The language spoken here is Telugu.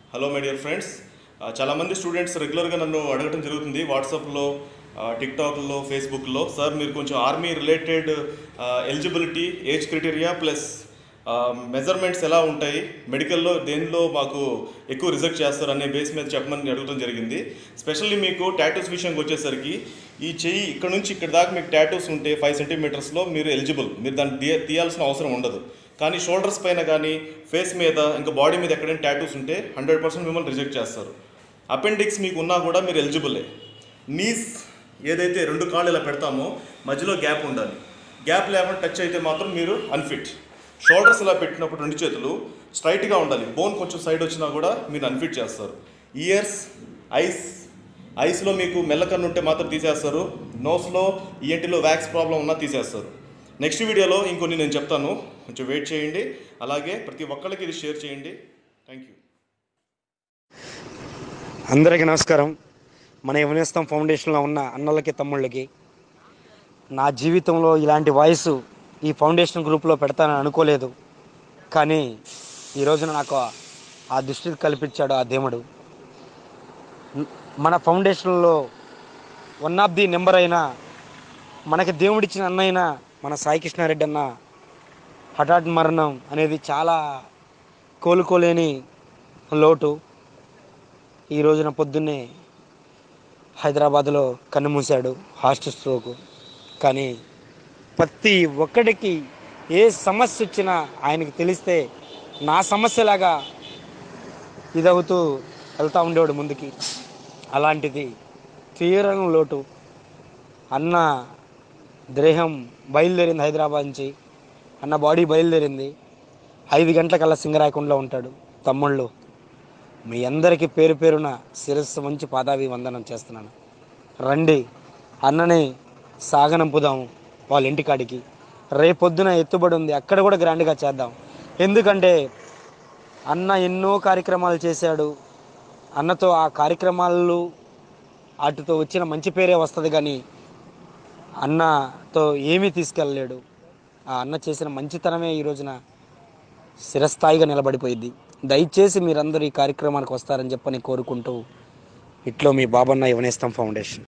హలో మై డియర్ ఫ్రెండ్స్ చాలామంది స్టూడెంట్స్ రెగ్యులర్గా నన్ను అడగడం జరుగుతుంది వాట్సాప్లో టిక్టాక్లో ఫేస్బుక్లో సార్ మీరు కొంచెం army related eligibility age criteria plus measurements ఎలా ఉంటాయి మెడికల్లో దేనిలో మాకు ఎక్కువ రిజెక్ట్ చేస్తారు అనే బేస్ మీద చెప్పమని అడగడం జరిగింది స్పెషల్లీ మీకు టాటూస్ విషయంకి వచ్చేసరికి ఈ చెయ్యి ఇక్కడ నుంచి ఇక్కడ దాకా మీకు టాటూస్ ఉంటే ఫైవ్ సెంటీమీటర్స్లో మీరు ఎలిజిబుల్ మీరు దాన్ని తీయ తీయాల్సిన అవసరం ఉండదు కానీ షోల్డర్స్ పైన కానీ ఫేస్ మీద ఇంకా బాడీ మీద ఎక్కడైనా టాటూస్ ఉంటే హండ్రెడ్ పర్సెంట్ మిమ్మల్ని రిజెక్ట్ చేస్తారు అపెండిక్స్ మీకు ఉన్నా కూడా మీరు ఎలిజిబులే నీస్ ఏదైతే రెండు కాళ్ళు ఇలా పెడతామో మధ్యలో గ్యాప్ ఉండాలి గ్యాప్ లేకుండా టచ్ అయితే మాత్రం మీరు అన్ఫిట్ షోల్డర్స్ ఇలా పెట్టినప్పుడు రెండు చేతులు స్ట్రైట్గా ఉండాలి బోన్ కొంచెం సైడ్ వచ్చినా కూడా మీరు అన్ఫిట్ చేస్తారు ఇయర్స్ ఐస్ ఐస్లో మీకు మెల్లకన్ను ఉంటే మాత్రం తీసేస్తారు నోస్లో ఈఎన్టీలో వ్యాక్స్ ప్రాబ్లం ఉన్నా తీసేస్తారు నెక్స్ట్ వీడియోలో ఇంకొన్ని నేను చెప్తాను కొంచెం వెయిట్ చేయండి అలాగే ప్రతి ఒక్కరికి ఇది షేర్ చేయండి థ్యాంక్ యూ అందరికీ నమస్కారం మన యువనేస్తం ఫౌండేషన్లో ఉన్న అన్నలకి తమ్ముళ్ళకి నా జీవితంలో ఇలాంటి వాయిస్ ఈ ఫౌండేషన్ గ్రూప్లో పెడతానని అనుకోలేదు కానీ ఈ రోజున నాకు ఆ దృష్టి కల్పించాడు ఆ దేవుడు మన ఫౌండేషన్లో వన్ ఆఫ్ ది నెంబర్ అయిన మనకి దేవుడిచ్చిన అన్నైన మన సాయి కృష్ణారెడ్డి అన్న హఠాత్ మరణం అనేది చాలా కోలుకోలేని లోటు ఈ రోజున పొద్దున్నే హైదరాబాద్లో కన్నుమూశాడు హార్ట్ స్ట్రోక్ కానీ ప్రతి ఒక్కడికి ఏ సమస్య వచ్చినా ఆయనకి తెలిస్తే నా సమస్యలాగా ఇదవుతూ వెళ్తూ ఉండేవాడు ముందుకి అలాంటిది తీవ్రంగా లోటు అన్న దేహం బయలుదేరింది హైదరాబాద్ నుంచి అన్న బాడీ బయలుదేరింది ఐదు గంటలకల్లా సింగరాయకుండలో ఉంటాడు తమ్ముళ్ళు మీ అందరికీ పేరు పేరున శిరస్సు మంచి పాదావి వందనం చేస్తున్నాను రండి అన్నని సాగనంపుదాము వాళ్ళ ఇంటికాడికి రేపొద్దున ఎత్తుబడి ఉంది అక్కడ కూడా గ్రాండ్గా చేద్దాం ఎందుకంటే అన్న ఎన్నో కార్యక్రమాలు చేశాడు అన్నతో ఆ కార్యక్రమాలు వాటితో వచ్చిన మంచి పేరే వస్తుంది కానీ అన్నతో ఏమీ తీసుకెళ్ళలేడు ఆ అన్న చేసిన మంచితనమే ఈ రోజున స్థిరస్థాయిగా నిలబడిపోయింది దయచేసి మీరందరూ ఈ కార్యక్రమానికి వస్తారని చెప్పని కోరుకుంటూ ఇట్లో మీ బాబన్న యువనేస్తం ఫౌండేషన్